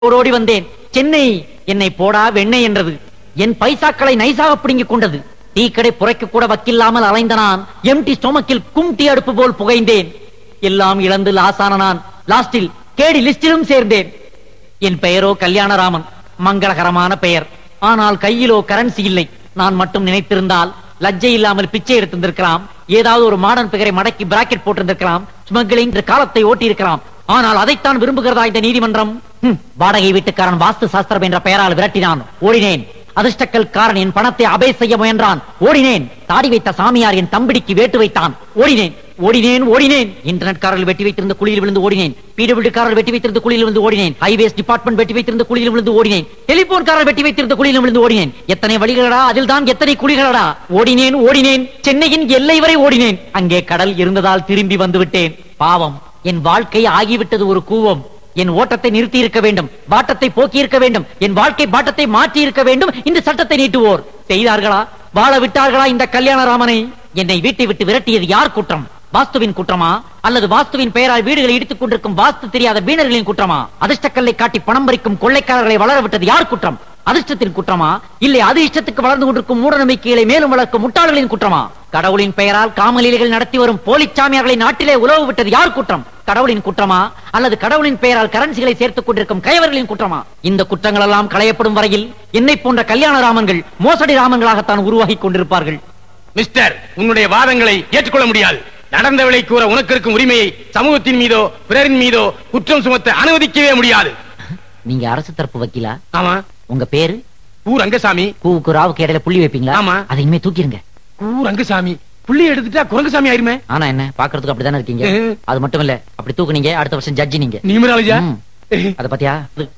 ஓடி வந்தேன் சென்னை என்னை போடா வெண்ணெய் என்றது என் பைசாக்களை நைசாக பிடுங்கிக் கொண்டது டீக்கடை புரைக்க கூட வக்கில்லாமல் அலைந்த நான் எம்டி ஸ்டொமக்கில் கும்டி அடுப்பு போல் புகைந்தேன் எல்லாம் இழந்து லாசான நான் லாஸ்டில் கேடி லிஸ்டிலும் சேர்ந்தேன் என் பெயரோ கல்யாணராமன் மங்களகரமான பெயர் ஆனால் கையிலோ கரன்சி இல்லை நான் மட்டும் நினைத்திருந்தால் லஜ்ஜை இல்லாமல் பிச்சை எடுத்திருந்திருக்கலாம் ஏதாவது ஒரு மாடர்ன் பெயரை மடக்கி பிராக்கெட் போட்டிருந்திருக்கலாம் ஸ்மக்லிங் காலத்தை ஓட்டி இருக்கலாம் ஆனால் அதைத்தான் விரும்புகிறதா இந்த நீதிமன்றம் ஹம், வாடகை வீட்டுக்காரன் வாஸ்து சாஸ்திரம் என்ற பெயரால் விரட்டினான் ஓடினேன் அதிர்ஷ்டக்கல் காரன் என் பணத்தை அபே செய்ய முயன்றான் ஓடினேன் தாடி வைத்த சாமியார் என் தம்பிடிக்கு வேட்டு வைத்தான் ஓடினேன் ஓடினேன் ஓடினேன் இன்டர்நெட் காரர்கள் வெட்டி வைத்திருந்த குழியில் விழுந்து ஓடினேன் பிடபிள்யூ காரர்கள் வெட்டி வைத்திருந்த குழியில் விழுந்து ஓடினேன் ஹைவேஸ் டிபார்ட்மெண்ட் வெட்டி வைத்திருந்த குழியில் விழுந்து ஓடினேன் டெலிபோன் காரர் வெட்டி வைத்திருந்த குழியில் விழுந்து ஓடினேன் எத்தனை வழிகளடா அதில் தான் எத்தனை குழிகளடா ஓடினேன் ஓடினேன் சென்னையின் எல்லை வரை ஓடினேன் அங்கே கடல் இருந்ததால் திரும்பி வந்து விட்டேன் பாவம் என் வாழ்க்கை ஆகிவிட்டது ஒரு கூவம் என் ஓட்டத்தை நிறுத்தி இருக்க வேண்டும் பாட்டத்தை போக்கி இருக்க வேண்டும் என் வாழ்க்கை பாட்டத்தை மாற்றி இருக்க வேண்டும் இந்த சட்டத்தை நீட்டுவோர் செய்தார்களா வாழ விட்டார்களா இந்த கல்யாணராமனை என்னை வீட்டை விட்டு விரட்டியது யார் குற்றம் வாஸ்துவின் குற்றமா அல்லது வாஸ்துவின் பெயரால் வீடுகளை இடித்துக் கொண்டிருக்கும் வாஸ்து தெரியாத வீணர்களின் குற்றமா அதிர்ஷ்டக்கல்லை காட்டி பணம் பறிக்கும் கொள்ளைக்காரர்களை வளர விட்டது யார் குற்றம் அதிர்ஷ்டத்தின் குற்றமா இல்லை அது இஷ்டத்துக்கு வளர்ந்து கொண்டிருக்கும் மூட நம்பிக்கைகளை மேலும் வளர்க்கும் முட்டாள்களின் குற்றமா கடவுளின் பெயரால் காமலீலைகள் நடத்தி வரும் போலிச் சாமியார்களை நாட்டிலே உலவு விட்டது யார் குற்றம் கடவுளின் குற்றமா அல்லது கடவுளின் பெயரால் கரன்சிகளை சேர்த்துக் கொண்டிருக்கும் கயவர்களின் குற்றமா இந்த குற்றங்கள் எல்லாம் களையப்படும் வரையில் என்னை போன்ற கல்யாண ராமன்கள் மோசடி ராமன்களாகத்தான் உருவாகிக் கொண்டிருப்பார்கள் மிஸ்டர் உன்னுடைய வாதங்களை ஏற்றுக்கொள்ள முடியாது நடந்தவளை கூற உனக்கு இருக்கும் உரிமையை சமூகத்தின் மீதோ பிறரின் மீதோ குற்றம் சுமத்த அனுமதிக்கவே முடியாது நீங்க அரசு தரப்பு வக்கீலா ஆமா உங்க பேரு ஊ ரங்கசாமி கூவுக்கு ராவுக்கு இடையில புள்ளி வைப்பீங்களா ஆமா. அதை இனிமே தூக்கிருங்க ஊ ரங்கசாமி புள்ளி எடுத்துட்டா குரங்குசாமி ஆயிருமே ஆனா என்ன பாக்குறதுக்கு அப்படிதானே இருக்கீங்க ம். அது மட்டும் இல்ல அப்படி தூக்குனீங்க அடுத்த வருஷம் ஜட்ஜி நீங்க நியூமராலஜா ம். அத பாத்தியா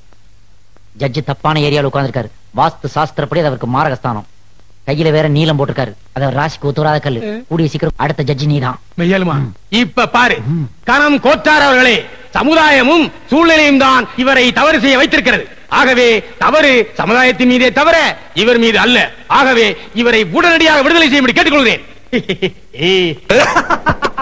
ஜட்ஜி தப்பான ஏரியால உட்கார்ந்திருக்காரு வாஸ்து சாஸ்திரப்படி அது அவருக்கு மாரகஸ்தானம் கையில வேற நீளம் போட்டிருக்காரு அது அவர் ராசிக்கு ஒத்துவராத கல்லு கூடிய சீக்கிரம் அடுத்த ஜட்ஜி நீதான் மெய்யாலுமா இப்ப பாரு கணம் கோட்டார் அவர்களே சமுதாயமும் சூழ்நிலையும் தான் இவரை தவறு செய்ய வைத்திருக்கிறது ஆகவே தவறு சமுதாயத்தின் மீதே தவிர இவர் மீது அல்ல ஆகவே இவரை உடனடியாக விடுதலை செய்யும்படி கேட்டுக்கொள்கிறேன்